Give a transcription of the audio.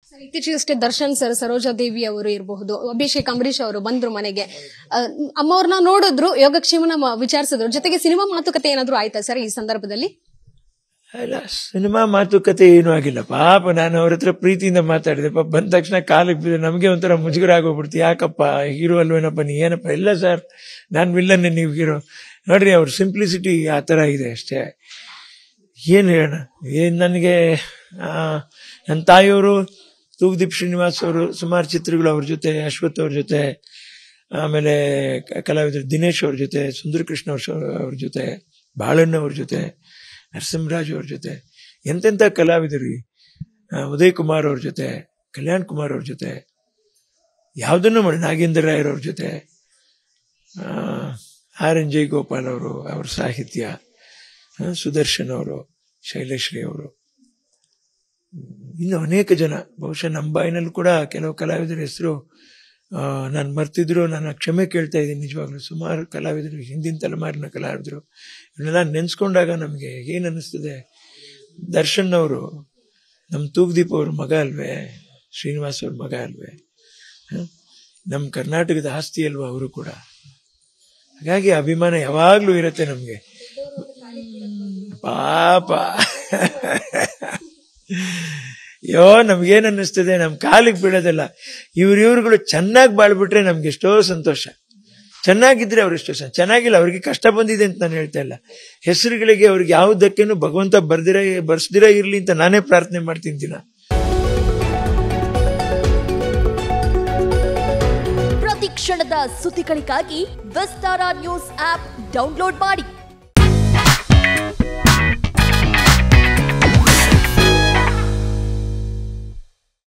ಇತ್ತೀಚೆಗಷ್ಟೇ ದರ್ಶನ್ ಸರ್ ಸರೋಜಾ ದೇವಿ ಅವರು ಇರಬಹುದು ಅಭಿಷೇಕ್ ಅಂಬರೀಶ್ ಅವರು ಬಂದ್ರು ಮನೆಗೆ ಆ, ಅಮ್ಮವ್ರನ್ನ ನೋಡಿದ್ರು ಯೋಗಕ್ಷೇಮನ ಮ- ವಿಚಾರಿಸಿದ್ರು ಜೊತೆಗೆ ಸಿನಿಮಾ ಮಾತುಕತೆ ಏನಾದ್ರು ಆಯ್ತಾ ಸರ್ ಈ ಸಂದರ್ಭದಲ್ಲಿ ಅಲ್ಲ ಸಿನಿಮಾ ಮಾತುಕತೆ ಏನೂ ಆಗಿಲ್ಲ ಪಾಪ ನಾನು ಅವ್ರ ಹತ್ರ ಪ್ರೀತಿಯಿಂದ ಮಾತಾಡಿದೆ ಪಾಪ ಬಂದ ತಕ್ಷಣ ಕಾಲಿಗೆ ಬಿದ್ದು ನಮಗೆ ಒಂಥರ ಮುಜುಗರ ಆಗೋಗ್ಬಿಡ್ತು ಯಾಕಪ್ಪ ಹೀರೋ ಅಲ್ವೇನಪ್ಪ ನೀ ಏನಪ್ಪ ಇಲ್ಲ ಸರ್ ನಾನು ವಿಲ್ಲನ್ನೇ ನೀವು ಹೀರೋ ನೋಡ್ರಿ ಅವ್ರ ಸಿಂಪ್ಲಿಸಿಟಿ ಆ ಥರ ಇದೆ ಅಷ್ಟೇ ಏನು ಹೇಳೋಣ ಏನು ನನಗೆ ಆ, ನನ್ನ ತಾಯಿಯವರು ತೂಗುದೀಪ್ ಶ್ರೀನಿವಾಸ್ ಅವರು ಸುಮಾರು ಚಿತ್ರಗಳು ಅವ್ರ ಜೊತೆ ಅಶ್ವಥ್ ಅವ್ರ ಜೊತೆ ಆಮೇಲೆ ಕ- ಕಲಾವಿದರು ದಿನೇಶ್ ಅವ್ರ ಜೊತೆ ಸುಂದರ ಕೃಷ್ಣ ಅವ್ರ ಶೋ- ಅವ್ರ ಜೊತೆ ಬಾಳಣ್ಣ ಅವ್ರ ಜೊತೆ ನರಸಿಂಹರಾಜ್ ಅವ್ರ ಜೊತೆ ಎಂತೆಂಥ ಕಲಾವಿದರು ಈ, ಆ, ಉದಯ್ ಕುಮಾರ್ ಅವ್ರ ಜೊತೆ ಕಲ್ಯಾಣ್ ಕುಮಾರ್ ಅವ್ರ ಜೊತೆ ಯಾವುದನ್ನು ಮಾಡಿ ನಾಗೇಂದ್ರ ರಾಯರ್ ಅವ್ರ ಜೊತೆ ಆ, ಆರ್ ಎನ್ ಜಯಗೋಪಾಲ್ ಅವರು ಅವ್ರ ಸಾಹಿತ್ಯ ಆ, ಸುದರ್ಶನ್ ಅವರು ಶೈಲೇಶ್ರೀ ಅವರು ಇನ್ನು ಅನೇಕ ಜನ ಬಹುಶಃ ನಮ್ಮ ಬಾಯಿನಲ್ಲಿ ಕೂಡ ಕೆಲವು ಕಲಾವಿದರ ಹೆಸರು ನಾನು ಮರ್ತಿದ್ರು ನಾನು ಕ್ಷಮೆ ಕೇಳ್ತಾ ಇದ್ದೀನಿ ನಿಜವಾಗ್ಲೂ ಸುಮಾರು ಕಲಾವಿದರು ಹಿಂದಿನ ತಲೆಮಾರಿನ ಕಲಾವಿದರು ಇವನ್ನೆಲ್ಲ ನೆನೆಸ್ಕೊಂಡಾಗ ನಮಗೆ ಏನು ಅನ್ನಿಸ್ತದೆ ದರ್ಶನ್ ಅವರು ನಮ್ಮ ತೂಗ್ದೀಪ್ ಅವ್ರ ಮಗ ಅಲ್ವೇ ಶ್ರೀನಿವಾಸ್ ಅವ್ರ ಮಗ ಅಲ್ವೇ ಹ? ನಮ್ಮ ಕರ್ನಾಟಕದ ಆಸ್ತಿ ಅಲ್ವಾ ಅವರು ಕೂಡ ಹಾಗಾಗಿ ಅಭಿಮಾನ ಯಾವಾಗ್ಲೂ ಇರುತ್ತೆ ನಮಗೆ ಪಾಪ ಯೋ ನಮ್ಗೇನ್ ಅನ್ನಿಸ್ತದೆ ನಮ್ ಕಾಲಿಗೆ ಬೀಳೋದಲ್ಲ ಇವ್ರ ಇವ್ರುಗಳು ಚೆನ್ನಾಗಿ ಬಾಳ್ಬಿಟ್ರೆ ನಮ್ಗೆ ಎಷ್ಟೋ ಸಂತೋಷ ಚೆನ್ನಾಗಿದ್ರೆ ಅವ್ರು ಎಷ್ಟೋ ಸಂತೋಷ ಚೆನ್ನಾಗಿಲ್ಲ ಅವ್ರಿಗೆ ಕಷ್ಟ ಬಂದಿದೆ ಅಂತ ನಾನು ಹೇಳ್ತಾ ಇಲ್ಲ ಹೆಸರುಗಳಿಗೆ ಅವ್ರಿಗೆ ಯಾವುದಕ್ಕೇನು ಭಗವಂತ ಬರ್ದಿರ ಬರ್ಸ್ದಿರ ಇರ್ಲಿ ಅಂತ ನಾನೇ ಪ್ರಾರ್ಥನೆ ಮಾಡ್ತೀನಿ ದಿನ ಪ್ರತಿ ಕ್ಷಣದ ಸುದ್ದಿಗಳಿಗಾಗಿ ವಿಸ್ತಾರ ನ್ಯೂಸ್ ಆಪ್ ಡೌನ್ಲೋಡ್ ಮಾಡಿ